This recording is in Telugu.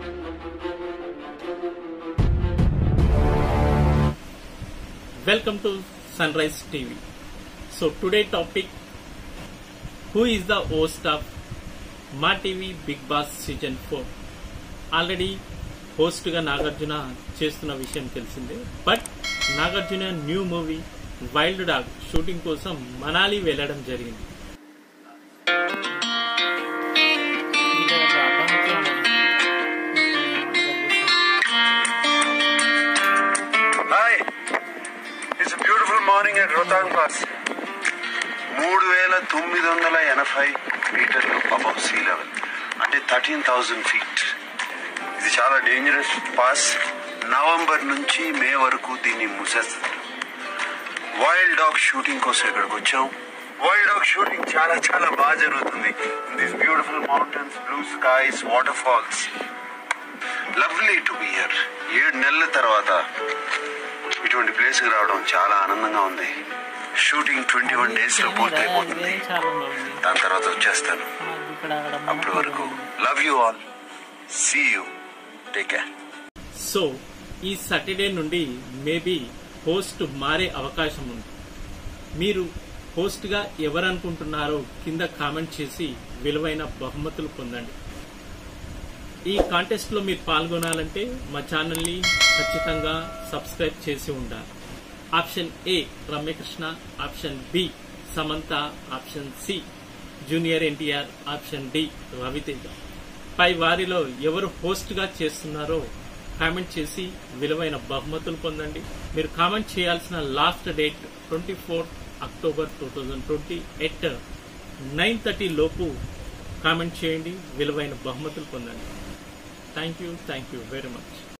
Welcome to Sunrise TV. So today topic Who is the host of Maa TV Bigg Boss season four already హోస్ట్గా నాగార్జున చేస్తున్న విషయం తెలిసిందే but Nagarjuna new movie wild dog shooting కోసం మనాలి వెళ్ళడం జరిగింది hi it's beautiful morning at Rohtang pass మూడు వేల తొమ్మిది వందల ఎనభై మీటర్లు అబౌవ్ సీ లెవెల్ అంటే థర్టీన్ థౌజండ్ ఫీట్ ఇది చాలా డేంజరస్ పాస్ నవంబర్ నుంచి మే వరకు దీన్ని మూసేస్తారు వైల్డ్ డాగ్ షూటింగ్ కోసం ఇక్కడికి వచ్చాం వైల్డ్ డాగ్ షూటింగ్ చాలా చాలా బాగా జరుగుతుంది this beautiful mountains blue skies waterfalls lovely to be here ఏడు నెలల తర్వాత ఇటువంటి ప్లేస్ కి రావడం చాలా ఆనందంగా ఉంది షూటింగ్ ట్వంటీ వన్ డేస్ లో పూర్తయిపోతుంది దాని తర్వాత వచ్చేస్తాను అప్పటి వరకు love you all see you take care so ఈ సాటర్డే నుండి మేబీ హోస్ట్ మారే అవకాశం ఉంది మీరు హోస్ట్గా ఎవరనుకుంటున్నారో కింద కామెంట్ చేసి విలువైన బహుమతులు పొందండి ఈ కాంటెస్ట్లో మీరు పాల్గొనాలంటే మా ఛానల్ని ఖచ్చితంగా సబ్స్క్రైబ్ చేసి ఉండాలి option A Ramya Krishna option B Samantha option C junior NTR option D Ravi Teja పై వారిలో ఎవరు హోస్ట్గా చేస్తున్నారో కామెంట్ చేసి విలువైన బహుమతులు పొందండి మీరు కామెంట్ చేయాల్సిన last date twenty four October two thousand twenty at nine thirty లోపు కామెంట్ చేయండి విలువైన బహుమతులు పొందండి thank you thank you very much